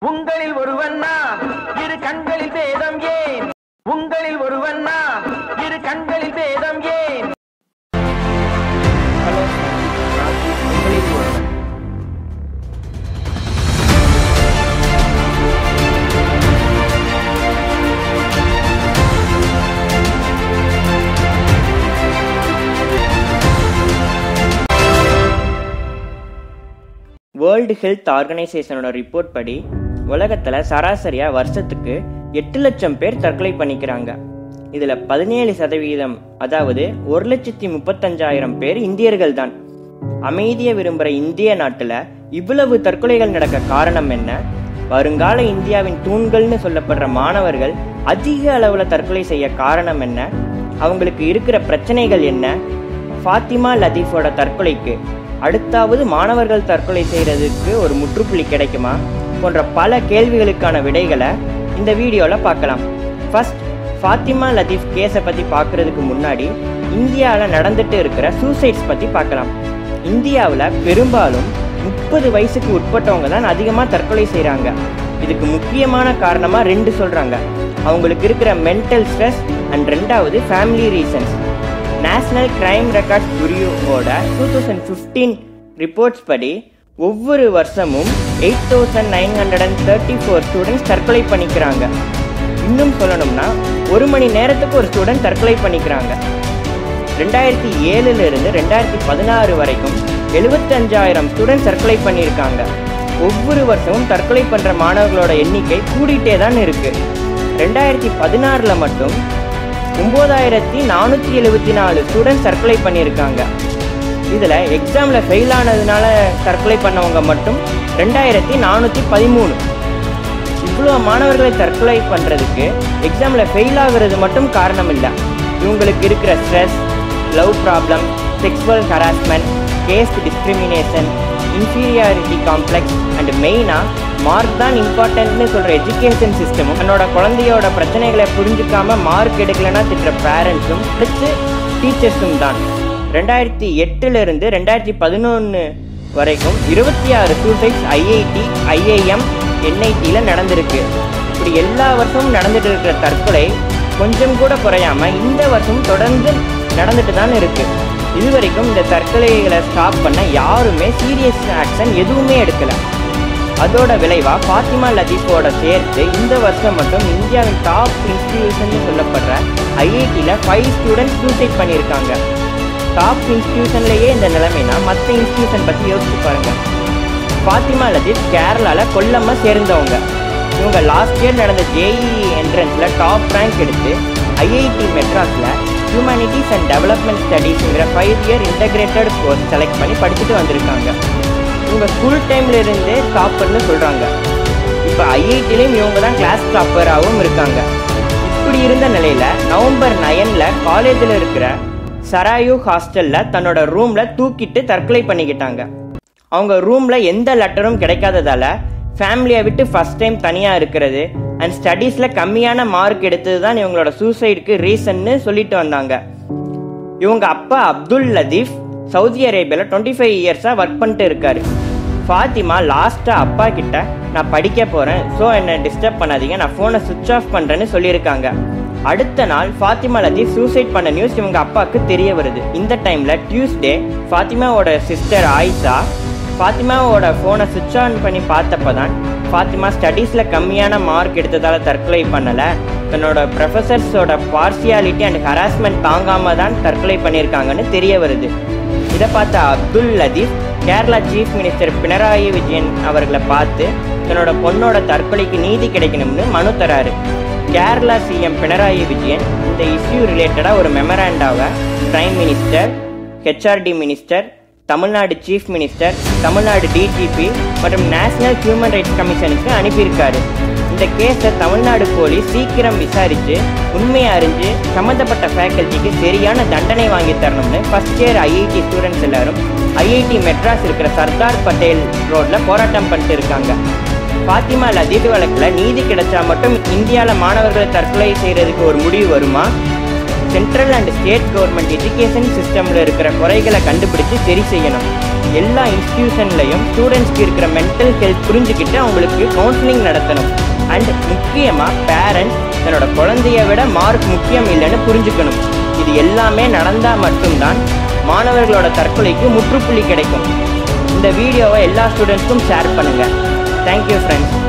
உங்களில் ஒருவன்னா இரு கண்களில் பேதம் ஏன் உங்களில் ஒருவன்னா இரு கண்களில் பேதம் ஏன் ஹலோ நான் உங்களில் ஒருவன் வேர்ல்டு ஹெல்த் ஆர்கனைசேஷனோட ரிப்போர்ட் படி உலகத்தில் சராசரியாக வருஷத்துக்கு எட்டு லட்சம் பேர் தற்கொலை பண்ணிக்கிறாங்க இதில் பதினேழு சதவீதம் அதாவது ஒரு லட்சத்தி முப்பத்தஞ்சாயிரம் பேர் இந்தியர்கள் தான் அமைதியை விரும்புகிற இந்திய நாட்டில் இவ்வளவு தற்கொலைகள் நடக்க காரணம் என்ன வருங்கால இந்தியாவின் தூண்கள்னு சொல்லப்படுற மாணவர்கள் அதிக அளவில் தற்கொலை செய்ய காரணம் என்ன அவங்களுக்கு இருக்கிற பிரச்சனைகள் என்ன ஃபாத்திமா லதீஃபோட தற்கொலைக்கு அடுத்தாவது மாணவர்கள் தற்கொலை செய்கிறதுக்கு ஒரு முற்றுப்புள்ளி கிடைக்குமா போன்ற பல கேள்விகளுக்கான விடைகளை இந்த வீடியோவில் பார்க்கலாம் ஃபர்ஸ்ட் ஃபாத்திமா லதீஃப் கேஸை பற்றி பார்க்குறதுக்கு முன்னாடி இந்தியாவில் நடந்துட்டு இருக்கிற சூசைட்ஸ் பற்றி பார்க்கலாம் இந்தியாவில் பெரும்பாலும் முப்பது வயசுக்கு உட்பட்டவங்க தான் அதிகமாக தற்கொலை செய்கிறாங்க இதுக்கு முக்கியமான காரணமாக ரெண்டு சொல்கிறாங்க அவங்களுக்கு இருக்கிற மென்டல் ஸ்ட்ரெஸ் அண்ட் ரெண்டாவது family reasons national crime records பியூரோவோட டூ தௌசண்ட் ஃபிஃப்டீன் ரிப்போர்ட்ஸ் படி ஒவ்வொரு வருஷமும் eight thousand nine hundred and thirty four students தற்கொலை பண்ணிக்கிறாங்க இன்னும் சொல்லணும்னா ஒரு மணி நேரத்துக்கு ஒரு ஸ்டூடெண்ட் தற்கொலை பண்ணிக்கிறாங்க ரெண்டாயிரத்தி ஏழுல இருந்து ரெண்டாயிரத்தி பதினாறு வரைக்கும் எழுபத்தஞ்சாயிரம் ஸ்டூடெண்ட்ஸ் தற்கொலை பண்ணியிருக்காங்க ஒவ்வொரு வருஷமும் தற்கொலை பண்ற மாணவர்களோட எண்ணிக்கை கூடிட்டே தான் இருக்கு ரெண்டாயிரத்தி பதினாறுல மட்டும் ஒன்பதாயிரத்தி நானூற்றி எழுபத்தி நாலு ஸ்டூடெண்ட்ஸ் தற்கொலை பண்ணியிருக்காங்க இதில் எக்ஸாமில் ஃபெயில் ஆனதுனால தற்கொலை பண்ணவங்க மட்டும் ரெண்டாயிரத்தி நானூற்றி பதிமூணு இவ்வளோ மாணவர்களை தற்கொலை பண்ணுறதுக்கு எக்ஸாமில் ஃபெயில் ஆகுறது மட்டும் காரணம் இல்லை இவங்களுக்கு இருக்கிற stress love problem sexual harassment caste discrimination inferiority complex and மெயினாக மார்க் தான் இம்பார்ட்டன்ட்னு சொல்கிற எஜுகேஷன் சிஸ்டமும் தன்னோட குழந்தையோட பிரச்சனைகளை புரிஞ்சுக்காம மார்க் எடுக்கலைன்னா திட்டுற பேரண்ட்ஸும் அடுத்து டீச்சர்ஸும் தான் ரெண்டாயிரத்தி எட்டுலேருந்து ரெண்டாயிரத்தி பதினொன்று வரைக்கும் இருபத்தி ஆறு சூசைட்ஸ் ஐஐடி ஐஐஎம் என்ஐடியில் நடந்திருக்கு இப்படி எல்லா வருஷமும் நடந்துட்டு இருக்கிற தற்கொலை கொஞ்சம் கூட குறையாம இந்த வருஷம் தொடர்ந்து நடந்துட்டு தான் இருக்கு இதுவரைக்கும் இந்த தற்கொலைகளை ஸ்டாப் பண்ண யாருமே சீரியஸ் ஆக்ஷன் எதுவுமே எடுக்கல அதோட விளைவா ஃபாத்திமா லதீஃபோட சேர்த்து இந்த வருஷம் மட்டும் இந்தியாவின் டாப் இன்ஸ்டிடியூஷன் சொல்லப்படுற ஐஐடியில் ஃபைவ் ஸ்டூடெண்ட்ஸ் சூசைட் பண்ணியிருக்காங்க டாப் இன்ஸ்டிடியூஷன்லேயே இந்த நிலைமைனா மற்ற இன்ஸ்டிடியூஷன் பற்றி யோசிச்சு பாருங்க ஃபாத்திமா லதீஃப் கேரளால கொல்லம்மா சேர்ந்தவங்க இவங்க லாஸ்ட் இயர் நடந்த ஜேஇஇ என்ட்ரன்ஸில் டாப் ரேங்க் எடுத்து ஐஐடி மெட்ராஸில் ஹியூமனிட்டிஸ் அண்ட் டெவலப்மெண்ட் ஸ்டடீஸுங்கிற five year integrated course select பண்ணி படிச்சுட்டு வந்திருக்காங்க இவங்க ஸ்கூல் டைம்ல இருந்தே டாப்பர்னு சொல்கிறாங்க இப்போ ஐஐடிலையும் இவங்க தான் கிளாஸ் டாப்பராகவும் இருக்காங்க இப்படி இருந்த நிலையில் நவம்பர் நயனில் காலேஜில் இருக்கிற சராயு ஹாஸ்டலில் தன்னோட ரூமில் தூக்கிட்டு தற்கொலை பண்ணிக்கிட்டாங்க அவங்க ரூமில் எந்த லெட்டரும் கிடைக்காததால ஃபேமிலியை விட்டு ஃபஸ்ட் டைம் தனியாக இருக்கிறது அண்ட் ஸ்டடீஸில் கம்மியான மார்க் எடுத்தது தான் இவங்களோட சூசைடுக்கு ரீசன்னு சொல்லிட்டு வந்தாங்க இவங்க அப்பா அப்துல் லதீஃப் சவுதி அரேபியாவில் டுவெண்ட்டி ஃபைவ் இயர்ஸாக ஒர்க் பண்ணிட்டு இருக்காரு ஃபாத்திமா லாஸ்ட்டாக அப்பா கிட்ட நான் படிக்க போகிறேன் ஸோ என்னை டிஸ்டர்ப் பண்ணாதீங்க நான் ஃபோனை சுவிட்ச் ஆஃப் பண்ணுறேன்னு சொல்லியிருக்காங்க அடுத்த நாள் ஃபாத்திமா லதீஃப் சூசைட் பண்ண நியூஸ் இவங்க அப்பாவுக்கு தெரிய வருது இந்த டைமில் டியூஸ்டே ஃபாத்திமாவோட சிஸ்டர் ஆயிஷா ஃபாத்திமாவோட ஃபோனை சுவிட்ச் ஆன் பண்ணி பார்த்தப்ப தான் ஃபாத்திமா ஸ்டடீஸில் கம்மியான மார்க் எடுத்ததால் தற்கொலை பண்ணலை தன்னோட ப்ரொஃபஸர்ஸோட பார்சியாலிட்டி அண்ட் ஹராஸ்மெண்ட் தாங்காம தான் தற்கொலை பண்ணியிருக்காங்கன்னு தெரிய வருது இதை பார்த்த அப்துல் லதீப் கேரளா சீஃப் மினிஸ்டர் பினராயி விஜயன் அவர்களை பார்த்து தன்னோட பொண்ணோட தற்கொலைக்கு நீதி கிடைக்கணும்னு மனு தராரு கேரளா சிஎம் பினராயி விஜயன் இந்த இஷ்யூ ரிலேட்டடாக ஒரு மெமராண்டாவை prime minister HRD minister Tamil Nadu chief minister Tamil Nadu DGP மற்றும் நேஷனல் ஹியூமன் ரைட்ஸ் கமிஷனுக்கு அனுப்பியிருக்காரு இந்த கேஸை தமிழ்நாடு போலீஸ் சீக்கிரம் விசாரித்து உண்மையை அறிஞ்சு சம்மந்தப்பட்ட ஃபேக்கல்ட்டிக்கு சரியான தண்டனை வாங்கி தரணும்னு ஃபர்ஸ்ட் இயர் ஐஐடி ஸ்டூடெண்ட்ஸ் எல்லாரும் ஐஐடி மெட்ராஸ் இருக்கிற சர்தார் பட்டேல் ரோட்டில் போராட்டம் பண்ணிட்டு இருக்காங்க ஃபாத்திமா லதீப் வழக்கில் நீதி கிடைச்சா மட்டும் இந்தியாவில் மாணவர்களை தற்கொலை செய்கிறதுக்கு ஒரு முடிவு வருமா central and state government education சிஸ்டமில் இருக்கிற குறைகளை கண்டுபிடிச்சு சரி செய்யணும் எல்லா இன்ஸ்டிடியூஷன்லையும் ஸ்டூடெண்ட்ஸ்க்கு இருக்கிற மென்டல் ஹெல்த் புரிஞ்சுக்கிட்டு அவங்களுக்கு கவுன்சிலிங் நடத்தணும் அண்ட் முக்கியமாக பேரண்ட்ஸ் தன்னோட குழந்தைய விட மார்க் முக்கியம் இல்லைன்னு புரிஞ்சுக்கணும் இது எல்லாமே நடந்தால் மட்டும்தான் மாணவர்களோட தற்கொலைக்கு முற்றுப்புள்ளி கிடைக்கும் இந்த வீடியோவை எல்லா ஸ்டூடெண்ட்ஸ்க்கும் ஷேர் பண்ணுங்கள் தேங்க்யூ ஃப்ரெண்ட்ஸ்